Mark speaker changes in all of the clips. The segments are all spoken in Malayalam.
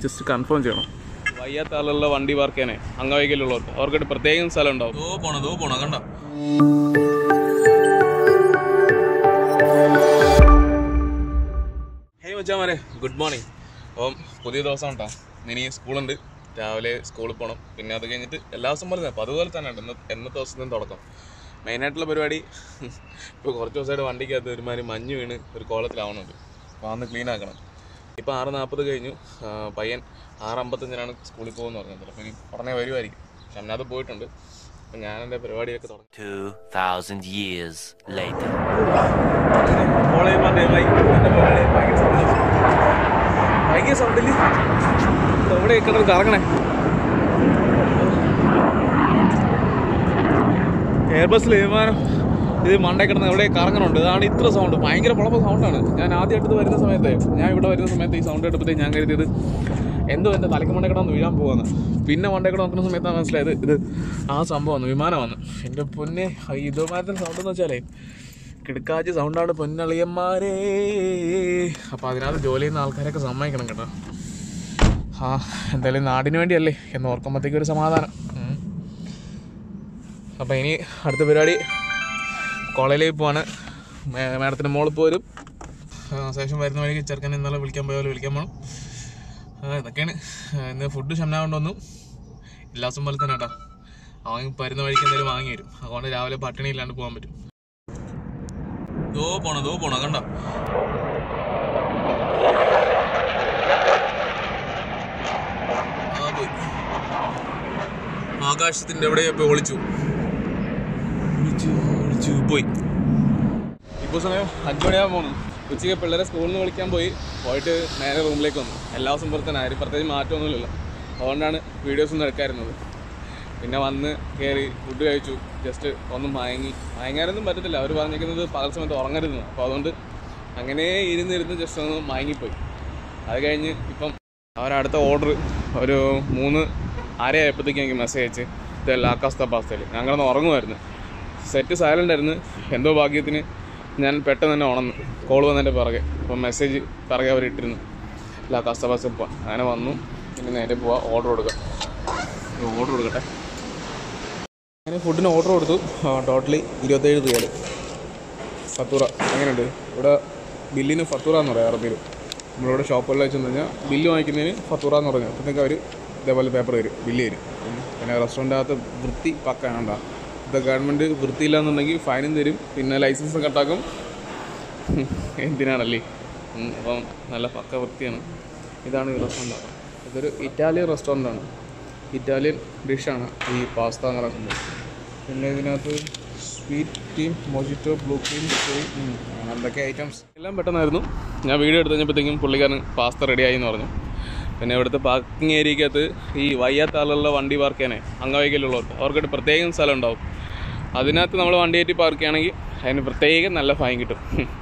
Speaker 1: ജസ്റ്റ് കൺഫേം ചെയ്യണം വയ്യാത്ത ആളുള്ള വണ്ടി പാർക്ക് ചെയ്യാനേ അംഗവൈകല്യമുള്ളവർക്ക് അവർക്കൊരു പ്രത്യേകം സ്ഥലം ഉണ്ടാവും ദോ പോണോ ദോ പോണോ കണ്ട ഹേയ് മച്ചാമാരെ ഗുഡ് മോർണിംഗ് അപ്പം പുതിയ ദിവസം കേട്ടോ ഇനി സ്കൂളുണ്ട് രാവിലെ സ്കൂളിൽ പോകണം പിന്നെ അത് കഴിഞ്ഞിട്ട് എല്ലാ ദിവസം പോലെ തന്നെ അപ്പോൾ അതുപോലെ തന്നെ ഉണ്ട് ഇന്ന് എന്നത്തെ ദിവസത്തിന് തുടക്കം മെയിനായിട്ടുള്ള പരിപാടി ഇപ്പോൾ കുറച്ച് ദിവസമായിട്ട് വണ്ടിക്കകത്ത് ഒരുമാതിരി മഞ്ഞ് വീണ് ഒരു കോലത്തിലാവുന്നുണ്ട് അപ്പോൾ അന്ന് ക്ലീൻ ആക്കണം ഇപ്പോൾ ആറ് നാൽപ്പത് കഴിഞ്ഞു ആ, പയ്യൻ ആറ് അമ്പത്തഞ്ചിനാണ് സ്കൂളിൽ പോകുമെന്ന് പറഞ്ഞത് അപ്പോൾ ഇനി ഉടനെ വരുമായിരിക്കും ഷംനാഥ് പോയിട്ടുണ്ട് അപ്പം ഞാൻ എൻ്റെ പരിപാടിയൊക്കെ തുടങ്ങി
Speaker 2: 2,000 years later.
Speaker 1: കോളേജ് പറഞ്ഞ ഭയങ്കര സൗണ്ട് ഭയങ്കര സൗണ്ടില് എവിടെ കിടന്ന് കറങ്ങണേ എയർ ബസ്സിൽ വിമാനം ഇത് മണ്ടേ കിടന്ന് എവിടെ കറങ്ങണുണ്ട് ഇതാണ് ഇത്ര സൗണ്ട് ഭയങ്കര കുഴപ്പ സൗണ്ടാണ് ഞാൻ ആദ്യമായിട്ട് ഇത് വരുന്ന സമയത്ത് ഞാൻ ഇവിടെ വരുന്ന സമയത്ത് ഈ സൗണ്ട് കേട്ടപ്പോഴത്തേക്ക് ഞാൻ കരുതിയത് എന്തോ എൻ്റെ തലക്ക് മണ്ടേ കിടന്ന് വീഴാൻ പോവാന്ന് പിന്നെ മണ്ടേ കിടന്ന് നോക്കുന്ന സമയത്താണ് മനസ്സിലായത് ഇത് ആ സംഭവമാണ് വിമാനമാണ് എൻ്റെ പൊന്നെ ഇതുമാരത്തിന് സൗണ്ട് എന്ന് വെച്ചാലേ കിടക്കാച്ചി സൗണ്ടാണ് പൊന്നളിയന്മാരേ അപ്പോൾ അതിനകത്ത് ജോലി ചെയ്യുന്ന ആൾക്കാരൊക്കെ സമ്മതിക്കണം കേട്ടോ ആ എന്തായാലും നാടിന് വേണ്ടിയല്ലേ എന്ന് ഓർക്കുമ്പോഴത്തേക്ക് ഒരു സമാധാനം ഉം. അപ്പോൾ ഇനി അടുത്ത പരിപാടി കോളേജിലേക്ക് പോവാണ് മേ- മാഡത്തിന് മോളിൽ പോരും ശേഷം വരുന്ന വഴിക്ക് ചെറുക്കൻ ഇന്നലെ വിളിക്കാൻ പോയ പോലെ വിളിക്കാൻ പോകണം ആ, ഇതൊക്കെയാണ് ആ, ഇന്ന് ഫുഡ് ഷംന കൊണ്ടുവന്നു എല്ലാ ദിവസം പോലെ തന്നെ കേട്ടോ അവൻ വരുന്ന വഴിക്ക് എന്തെങ്കിലും വാങ്ങി വരും അതുകൊണ്ട് രാവിലെ പട്ടിണി ഇല്ലാണ്ട് പോകാൻ പറ്റും ദോ പോണോ ദോ പോണോ കണ്ട ആ പോയി ആകാശത്തിന്റെ എവിടെ ഇപ്പൊ ഒളിച്ചു ഒളിച്ചു ഒളിച്ചു പോയി ഇപ്പോൾ സമയം അഞ്ചു മണിയാകാൻ പോകുന്നു ഉച്ചയ്ക്ക് പിള്ളേരെ സ്കൂളിൽ നിന്ന് വിളിക്കാൻ പോയി പോയിട്ട് നേരെ റൂമിലേക്ക് വന്നു എല്ലാ ദിവസം പോലെ തന്നെ ആരും പ്രത്യേകിച്ച് മാറ്റമൊന്നുമില്ലല്ലോ അതുകൊണ്ടാണ് വീഡിയോസ് ഒന്നും എടുക്കാറുന്നത് പിന്നെ വന്ന് കയറി ഫുഡ് കഴിച്ചു ജസ്റ്റ് ഒന്ന് മയങ്ങി മയങ്ങാനൊന്നും പറ്റത്തില്ല അവർ പറഞ്ഞിരിക്കുന്നത് പകൽ സമയത്ത് ഉറങ്ങരുതെന്ന് അപ്പോൾ അതുകൊണ്ട് അങ്ങനെ ഇരുന്നിരുന്ന് ജസ്റ്റ് ഒന്ന് മയങ്ങിപ്പോയി അത് കഴിഞ്ഞ് ഇപ്പം അവരടുത്ത ഓർഡർ ഒരു മൂന്ന് അരയായപ്പോഴത്തേക്ക് എനിക്ക് മെസ്സേജ് അയച്ച് ഇത് ലാക്കാസ്ത പാസ്തയിൽ ഞങ്ങളൊന്ന് ഉറങ്ങുമായിരുന്നു സെറ്റ് സൈലൻ്റ് ആയിരുന്നു എന്തോ ഭാഗ്യത്തിന് ഞാൻ പെട്ടെന്ന് തന്നെ ഉണർന്നു കോൾ വന്നതിൻ്റെ പിറകെ അപ്പം മെസ്സേജ് പിറകെ അവർ ഇട്ടിരുന്നു ലാക്കാസ്ത പാസ്ത പോവാം അങ്ങനെ വന്നു പിന്നെ നേരെ പോവാം ഓർഡർ കൊടുക്കാം ഓർഡർ കൊടുക്കട്ടെ ഞാൻ ഫുഡിന് ഓർഡർ കൊടുത്തു ടോട്ടലി ഇരുപത്തേഴ് റിയാൽ ഫത്തൂറ എങ്ങനെയുണ്ട് ഇവിടെ ബില്ലിന് ഫത്തൂറ എന്ന് പറയാം അറബിയിൽ നമ്മളിവിടെ ഷോപ്പുകളിൽ വെച്ച് കഴിഞ്ഞാൽ ബില്ല് വാങ്ങിക്കുന്നതിന് ഫത്തൂറ എന്ന് പറഞ്ഞു അപ്പോഴത്തേക്ക് അവർ ഇതേപോലെ പേപ്പർ തരും ബില്ല് തരും ഉം. പിന്നെ റെസ്റ്റോറൻറ്റിനകത്ത് വൃത്തി പക്കാണ്ട ഇത് ഗവൺമെൻറ് വൃത്തിയില്ല എന്നുണ്ടെങ്കിൽ ഫൈനും തരും പിന്നെ ലൈസൻസ് കട്ടാക്കും ഉം. എന്തിനാണല്ലേ ഉം. അപ്പം നല്ല പക്ക വൃത്തിയാണ് ഇതാണ് ഈ റെസ്റ്റോറൻറ്റ് ഇതൊരു ഇറ്റാലിയൻ റെസ്റ്റോറൻ്റാണ് ഇറ്റാലിയൻ ഡിഷാണ് ഈ പാസ്ത എന്ന് പറയുന്ന സംഭവം പിന്നെ ഇതിനകത്ത് sweet team mojito blue cream എന്തൊക്കെ ഐറ്റംസ് എല്ലാം പെട്ടെന്നായിരുന്നു ഞാൻ വീഡിയോ എടുത്ത് കഴിഞ്ഞപ്പോഴത്തേക്കും പുള്ളിക്കാരൻ പാസ്ത റെഡിയായി എന്ന് പറഞ്ഞു പിന്നെ ഇവിടുത്തെ പാർക്കിംഗ് ഏരിയക്കകത്ത് ഈ വയ്യാത്ത ആളുള്ള വണ്ടി പാർക്ക് ചെയ്യാനേ അംഗവൈകല്യമുള്ളവർക്ക് അവർക്കൊരു പ്രത്യേകം സ്ഥലം ഉണ്ടാവും അതിനകത്ത് നമ്മൾ വണ്ടി കയറ്റി പാർക്ക് ചെയ്യുകയാണെങ്കിൽ അതിന് പ്രത്യേകം നല്ല ഫൈൻ കിട്ടും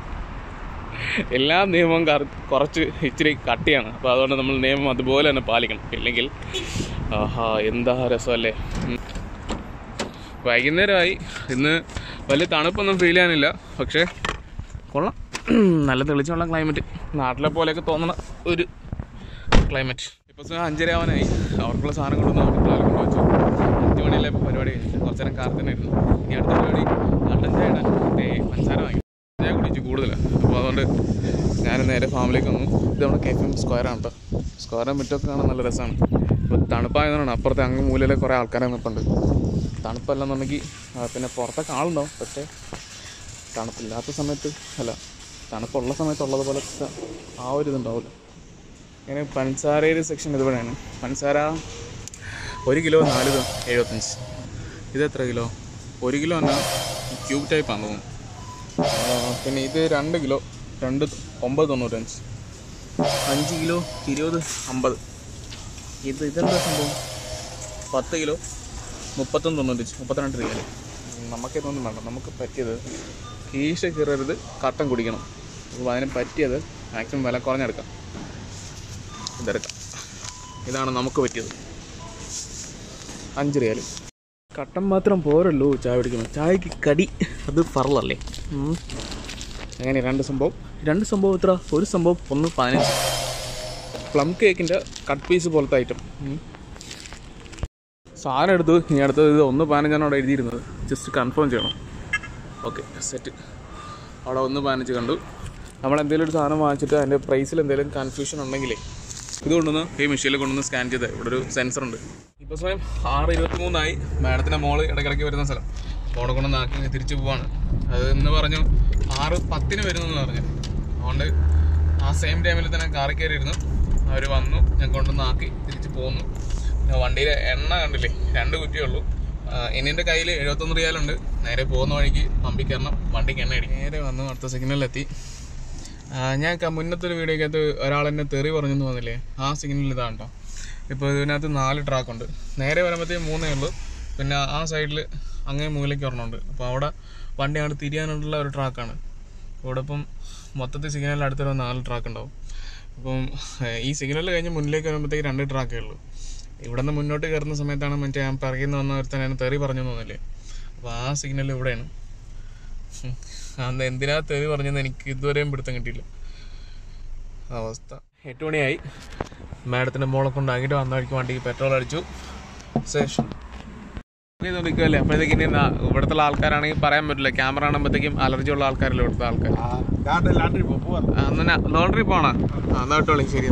Speaker 1: എല്ലാ നിയമവും കറ- കുറച്ച് ഇച്ചിരി കട്ടിയാണ് അപ്പോൾ അതുകൊണ്ട് നമ്മൾ നിയമം അതുപോലെ തന്നെ പാലിക്കണം ഇല്ലെങ്കിൽ ആഹാ എന്താ രസമല്ലേ ഉം. വൈകുന്നേരമായി ഇന്ന് വലിയ തണുപ്പൊന്നും ഫീൽ ചെയ്യാനില്ല പക്ഷേ കൊള്ളാം നല്ല തെളിച്ചുള്ള ക്ലൈമറ്റ് നാട്ടിലെ പോലെയൊക്കെ തോന്നണ ഒരു ക്ലൈമറ്റ് ഇപ്പോൾ സമയം അഞ്ചര ആവാനായി അവർക്കുള്ള സാധനം കൊണ്ടുവന്ന് അവർ പിള്ളേരെ കൊണ്ട് വെച്ചു അഞ്ച് മണിയല്ലേ ഇപ്പോൾ പരിപാടി കഴിഞ്ഞു കുറച്ച് നേരം കാർ തന്നെ ഇരുന്നു ഇനി അടുത്ത പരിപാടി കട്ടൻ ചായ ഇടാൻ മറ്റേ പഞ്ചസാര വാങ്ങി ഞാൻ കുടിച്ച് കൂടുതലാണ് അപ്പോൾ അതുകൊണ്ട് ഞാൻ നേരെ ഫാമിലേക്ക് വന്നു ഇത് നമ്മുടെ കെ എഫ് എം സ്ക്വയറാണ് കേട്ടോ സ്ക്വയറും മുറ്റമൊക്കെ കാണാൻ നല്ല രസമാണ് ഇപ്പോൾ തണുപ്പായതുകൊണ്ടാണ് അപ്പുറത്തെ അങ്ങ് മൂലയിലെ കുറേ ആൾക്കാരെ നിൽപ്പുണ്ട് തണുപ്പല്ലെന്നുണ്ടെങ്കിൽ ആ, പിന്നെ പുറത്തൊക്കെ ആളുണ്ടാവും പക്ഷേ തണുപ്പില്ലാത്ത സമയത്ത് അല്ല തണുപ്പുള്ള സമയത്തുള്ളത് പോലത്തെ ആ ഒരു ഇതുണ്ടാവില്ല ഇങ്ങനെ പഞ്ചസാരയുടെ സെക്ഷൻ ഇതുവരെയാണ് പഞ്ചസാര ഒരു കിലോ നാല് ദ- എഴുപത്തഞ്ച് ഇത് എത്ര കിലോ ഒരു കിലോ എന്നാൽ ക്യൂബ് ടൈപ്പാണ് തോന്നുന്നു ആ, പിന്നെ ഇത് രണ്ട് കിലോ രണ്ട് ഒമ്പത് തൊണ്ണൂറ്റഞ്ച് അഞ്ച് കിലോ ഇരുപത് അമ്പത് ഇത് ഇതെന്താ സംഭവം പത്ത് കിലോ മുപ്പത്തൊന്ന് തൊണ്ണൂറ്റഞ്ച് മുപ്പത്തിരണ്ട് റിയാൽ നമുക്കിതൊന്നും വേണ്ട നമുക്ക് പറ്റിയത് കീശ കീറരുത് കട്ടൻ കുടിക്കണം അപ്പോൾ അതിന് പറ്റിയത് മാക്സിമം വില കുറഞ്ഞെടുക്കാം ഇതെടുക്കാം ഇതാണ് നമുക്ക് പറ്റിയത് അഞ്ച് റിയാൽ കട്ടൻ മാത്രം പോരല്ലോ ചായ കുടിക്കുമ്പോൾ ചായക്ക് കടി അത് ഫറലല്ലേ ഉം. അങ്ങനെ രണ്ട് സംഭവം രണ്ട് സംഭവം എത്ര ഒരു സംഭവം ഒന്ന് പതിനഞ്ച് പ്ലം കേക്കിൻ്റെ കട്ട് പീസ് പോലത്തെ ഐറ്റം സാധനം എടുത്തു ഇനി അടുത്തത് ഇത് ഒന്ന് പതിനഞ്ചാണ് അവിടെ എഴുതിയിരുന്നത് ജസ്റ്റ് കൺഫേം ചെയ്യണം ഓക്കെ സെറ്റ് അവിടെ ഒന്ന് പതിനഞ്ച് കണ്ടു നമ്മൾ എന്തെങ്കിലും ഒരു സാധനം വാങ്ങിച്ചിട്ട് അതിൻ്റെ പ്രൈസിൽ എന്തെങ്കിലും കൺഫ്യൂഷൻ ഉണ്ടെങ്കിലേ ഇത് കൊണ്ടുവന്ന് ഈ മെഷീനിൽ കൊണ്ടുവന്ന് സ്കാൻ ചെയ്ത് ഇവിടെ ഒരു സെൻസർ ഉണ്ട് ഇപ്പോൾ സമയം ആറ് ഇരുപത്തി മൂന്നായി മാഡത്തിൻ്റെ മോള് ഇടയ്ക്കിടയ്ക്ക് വരുന്ന സ്ഥലം മോളെ കൊണ്ടുവന്ന് ആക്കി തിരിച്ചു പോവാണ് അത് എന്ന് പറഞ്ഞു ആറ് പത്തിന് വരുന്നു പറഞ്ഞു അതുകൊണ്ട് ആ സെയിം ടൈമിൽ തന്നെ കാറിൽ കയറിയിരുന്നു അവർ വന്നു ഞാൻ കൊണ്ടുവന്ന് ആക്കി തിരിച്ച് പോന്നു പിന്നെ വണ്ടിയിലെ എണ്ണ കണ്ടില്ലേ രണ്ട് കുറ്റിയേ ഉള്ളൂ ഇനി എൻ്റെ കയ്യിൽ എഴുപത്തൊന്ന് റിയാലുണ്ട് നേരെ പോകുന്ന വഴിക്ക് പമ്പിൽ കയറണം വണ്ടിക്ക് എണ്ണ അടിക്കും നേരെ വന്നു അടുത്ത സിഗ്നലിലെത്തി ആ, ഞാൻ ക- മുന്നത്തെ ഒരു വീഡിയോക്കകത്ത് ഒരാൾ എന്നെ തെറി പറഞ്ഞെന്ന് തോന്നില്ലേ ആ സിഗ്നൽ ഇതാണ് കേട്ടോ ഇപ്പോൾ ഇതിനകത്ത് നാല് ട്രാക്കുണ്ട് നേരെ വരുമ്പോഴത്തേക്കും മൂന്നേ ഉള്ളൂ പിന്നെ ആ സൈഡിൽ അങ്ങേ മൂലയ്ക്ക് ഒരെണ്ണമുണ്ട് അപ്പോൾ അവിടെ വണ്ടി അങ്ങോട്ട് തിരിയാനുള്ള ഒരു ട്രാക്കാണ് ഇവിടെ ഇപ്പം മൊത്തത്തിൽ സിഗ്നലിൽ അടുത്തൊരു നാല് ട്രാക്ക് ഉണ്ടാവും അപ്പം ഏഹ്, ഈ സിഗ്നൽ കഴിഞ്ഞ് മുന്നിലേക്ക് വരുമ്പോഴത്തേക്ക് രണ്ട് ട്രാക്കേ ഉള്ളൂ ഇവിടെ നിന്ന് മുന്നോട്ട് കയറുന്ന സമയത്താണ് മറ്റേ ഞാൻ പറയുന്ന വന്ന ഒരുത്തൻ എന്നെ തെറി പറഞ്ഞു തോന്നില്ലേ അപ്പോൾ ആ സിഗ്നൽ ഇവിടെയാണ് ഉം. അന്ന് എന്തിനാ തെറി പറഞ്ഞെന്ന് എനിക്ക് ഇതുവരെയും പിടുത്തം കിട്ടിയില്ല അവസ്ഥ എട്ട് മണിയായി മാഡത്തിൻ്റെ മോളെ കൊണ്ടാക്കിയിട്ട് വന്ന വഴിക്ക് വണ്ടിക്ക് പെട്രോൾ അടിച്ചു ശേഷം നിൽക്കുമല്ലേ അപ്പോഴത്തേക്ക് ഇനി നാ- ഇവിടുത്തെ ആൾക്കാരാണെങ്കിൽ പറയാൻ പറ്റില്ല ക്യാമറ കാണുമ്പോഴത്തേക്കും അലർജി ഉള്ള ആൾക്കാരല്ലേ ഇവിടുത്തെ ആൾക്കാർ
Speaker 3: ലാൻഡ്രി ലാൻഡ്രി പോവാ
Speaker 1: അങ്ങനെ ലോണ്ടറി പോണാ ആ എന്നാ വിട്ടോളി ശരി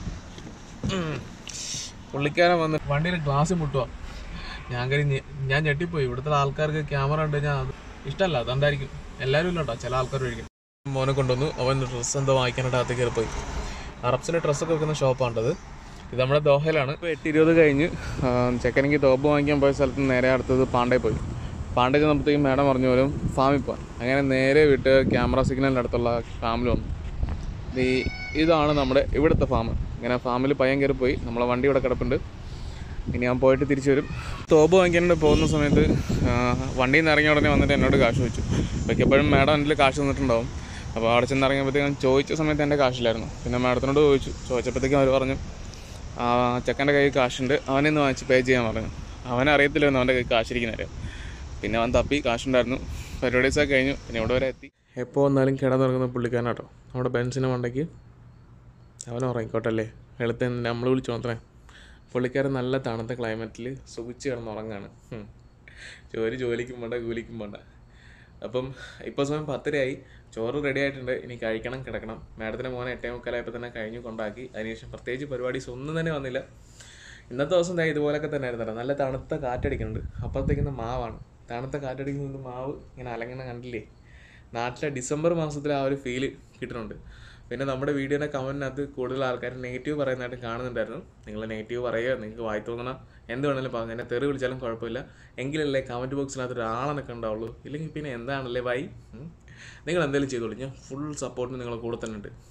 Speaker 1: ഉം. പുള്ളിക്കാരൻ വന്ന് വണ്ടിയിൽ ഗ്ലാസ് മുട്ടുക ഞാൻ കരി ഞാൻ ഞെട്ടിപ്പോയി ഇവിടുത്തെ ആൾക്കാർക്ക് ക്യാമറ ഉണ്ട് ഞാൻ അത് ഇഷ്ടമല്ല അതുകൊണ്ടായിരിക്കും എല്ലാവരും ഇല്ല കേട്ടോ ചില ആൾക്കാർ ഒഴിക്കും മോനെ കൊണ്ടുവന്നു അവൻ ഡ്രസ്സ് എന്തോ വാങ്ങിക്കാനായിട്ട് അകത്തേക്ക് കയറി പോയി അറബ്സിൻ്റെ ഡ്രസ്സൊക്കെ വെക്കുന്ന ഷോപ്പാണ്ടത് ഇത് നമ്മുടെ ദോഹയിലാണ് ഇപ്പോൾ എട്ട് ഇരുപത് കഴിഞ്ഞ് ആ, ചെക്കനെനിക്ക് തോപ്പ് വാങ്ങിക്കാൻ പോയ സ്ഥലത്ത് നേരെ അടുത്തത് പാണ്ഡേ പോയി പാണ്ഡേ ചെന്നപ്പോഴത്തേക്കും മാഡം പറഞ്ഞു പോലും ഫാമിൽ പോകാൻ അങ്ങനെ നേരെ വിട്ട് ക്യാമറ സിഗ്നലിൻ്റെ അടുത്തുള്ള ഫാമിൽ വന്നു ഈ ഇതാണ് നമ്മുടെ ഇവിടുത്തെ ഫാം ഇങ്ങനെ ഫാമിൽ പയ്യൻ കയറി പോയി നമ്മളെ വണ്ടി ഇവിടെ കിടപ്പുണ്ട് ഇനി ഞാൻ പോയിട്ട് തിരിച്ചു വരും തോപ്പ് വാങ്ങിക്കാനായിട്ട് പോകുന്ന സമയത്ത് ആ, വണ്ടിയിൽ നിന്ന് ഇറങ്ങിയ ഉടനെ വന്നിട്ട് എന്നോട് കാശ് ചോദിച്ചു മിക്കപ്പോഴും മാഡം എൻ്റെ കാശ് തന്നിട്ടുണ്ടാവും അപ്പോൾ അവിടെ ചെന്ന് ഇറങ്ങിയപ്പോഴത്തേക്കും ഞാൻ ചോദിച്ച സമയത്ത് എൻ്റെ കാശില്ലായിരുന്നു പിന്നെ മാഡത്തിനോട് ചോദിച്ചു ചോദിച്ചപ്പോഴത്തേക്കും അവർ പറഞ്ഞു ആ ചെക്കൻ്റെ കയ്യിൽ കാശുണ്ട് അവനെ ഒന്ന് വാങ്ങിച്ച് പേ ചെയ്യാൻ പറഞ്ഞു അവനെ അറിയത്തില്ലായിരുന്നു അവൻ്റെ കയ്യിൽ കാശിരിക്കുന്ന കാര്യം പിന്നെ അവൻ തപ്പി കാശുണ്ടായിരുന്നു പരിപാടീസൊക്കെ കഴിഞ്ഞു പിന്നെ ഇവിടെ വരെ എത്തി എപ്പോൾ വന്നാലും കിടന്നിറങ്ങുന്ന പുള്ളിക്കാരനാട്ടോ നമ്മുടെ ബെൻസിൻ്റെ മണ്ടയ്ക്ക് അവൻ ഉറങ്ങിക്കോട്ടെ അല്ലേ വെളുത്തെ നമ്മൾ വിളിച്ചു മാത്രമേ പുള്ളിക്കാരൻ നല്ല തണുത്ത ക്ലൈമറ്റിൽ സുഖിച്ച് കിടന്നുറങ്ങാണ് ഉം. ജോലി ജോലിക്കും വേണ്ട കൂലിക്കും വേണ്ട അപ്പം ഇപ്പോൾ സമയം പത്തരയായി ചോറ് റെഡി ആയിട്ടുണ്ട് ഇനി കഴിക്കണം കിടക്കണം മാഡത്തിൻ്റെ മോനെ എട്ടേ മുക്കാലായപ്പോൾ തന്നെ കഴിഞ്ഞു കൊണ്ടാക്കി അതിനുശേഷം പ്രത്യേകിച്ച് പരിപാടീസ് ഒന്നും തന്നെ വന്നില്ല ഇന്നത്തെ ദിവസം ദേ ഇതുപോലൊക്കെ തന്നെ ആയിരുന്നു നല്ല തണുത്ത കാറ്റടിക്കുന്നുണ്ട് അപ്പുറത്തേക്കുന്ന മാവാണ് തണുത്ത കാറ്റടിക്കുന്നത് മാവ് ഇങ്ങനെ അലങ്ങണ കണ്ടില്ലേ നാട്ടിലെ ഡിസംബർ മാസത്തിലെ ആ ഒരു ഫീല് കിട്ടുന്നുണ്ട് പിന്നെ നമ്മുടെ വീഡിയോയുടെ കമൻറ്റിനകത്ത് കൂടുതൽ ആൾക്കാർ നെഗറ്റീവ് പറയുന്നതായിട്ട് കാണുന്നുണ്ടായിരുന്നു നിങ്ങൾ നെഗറ്റീവ് പറയുക നിങ്ങൾക്ക് വായി തോന്നണം എന്ത് വേണമെങ്കിലും പറഞ്ഞു എന്നെ തെറി വിളിച്ചാലും കുഴപ്പമില്ല എങ്കിലല്ലേ കമൻറ്റ് ബോക്സിനകത്ത് ഒരാളെന്നൊക്കെ ഉണ്ടാവുള്ളൂ ഇല്ലെങ്കിൽ പിന്നെ എന്താണല്ലേ വൈ ഉം. നിങ്ങൾ എന്തെങ്കിലും ചെയ്തോളൂ ഞാൻ ഫുൾ സപ്പോർട്ടിന് നിങ്ങളെ കൂടെ തന്നെ ഉണ്ട്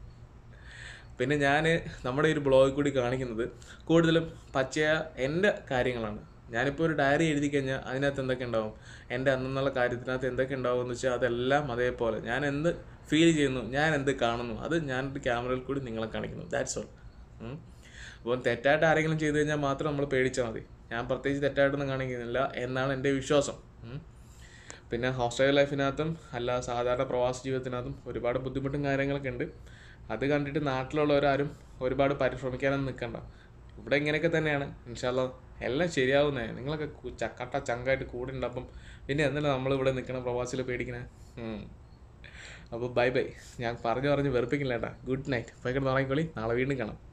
Speaker 1: പിന്നെ ഞാൻ നമ്മുടെ ഈ ഒരു ബ്ലോഗിൽ കൂടി കാണിക്കുന്നത് കൂടുതലും പച്ചയ എൻ്റെ കാര്യങ്ങളാണ് ഞാനിപ്പോൾ ഒരു ഡയറി എഴുതി കഴിഞ്ഞാൽ അതിനകത്ത് എന്തൊക്കെ ഉണ്ടാവും എൻ്റെ അന്നുള്ള കാര്യത്തിനകത്ത് എന്തൊക്കെ ഉണ്ടാവും എന്ന് വെച്ചാൽ അതെല്ലാം അതേപോലെ ഞാൻ എന്ത് ഫീൽ ചെയ്യുന്നു ഞാൻ എന്ത് കാണുന്നു അത് ഞാനൊരു ക്യാമറയിൽ കൂടി നിങ്ങളെ കാണിക്കുന്നു ദാറ്റ്സ് ഓൾ അപ്പോൾ തെറ്റായിട്ട് ആരെങ്കിലും ചെയ്തു കഴിഞ്ഞാൽ മാത്രം നമ്മൾ പേടിച്ചാൽ മതി ഞാൻ പ്രത്യേകിച്ച് തെറ്റായിട്ടൊന്നും കാണിക്കുന്നില്ല എന്നാണ് എൻ്റെ വിശ്വാസം ഉം. പിന്നെ ഹോസ്റ്റൽ ലൈഫിനകത്തും അല്ല സാധാരണ പ്രവാസ ജീവിതത്തിനകത്തും ഒരുപാട് ബുദ്ധിമുട്ടും കാര്യങ്ങളൊക്കെ ഉണ്ട് അത് കണ്ടിട്ട് നാട്ടിലുള്ളവരാരും ഒരുപാട് പരിശ്രമിക്കാനൊന്നും നിൽക്കണ്ട ഇവിടെ ഇങ്ങനെയൊക്കെ തന്നെയാണ് ഇൻഷാല്ല എല്ലാം ശരിയാവുന്നേ നിങ്ങളൊക്കെ കു- ചക്കട്ട ചങ്കായിട്ട് കൂടെ ഉണ്ട് അപ്പം പിന്നെ എന്നല്ല നമ്മളിവിടെ നിൽക്കണ പ്രവാസിൽ പേടിക്കണേ അപ്പോൾ ബൈ ബൈ ഞാൻ പറഞ്ഞു പറഞ്ഞ് വെറുപ്പിക്കില്ല ഏട്ടാ ഗുഡ് നൈറ്റ് പോയി കിടന്ന് ഉറങ്ങിക്കോളി നാളെ വീണ്ടും കാണാം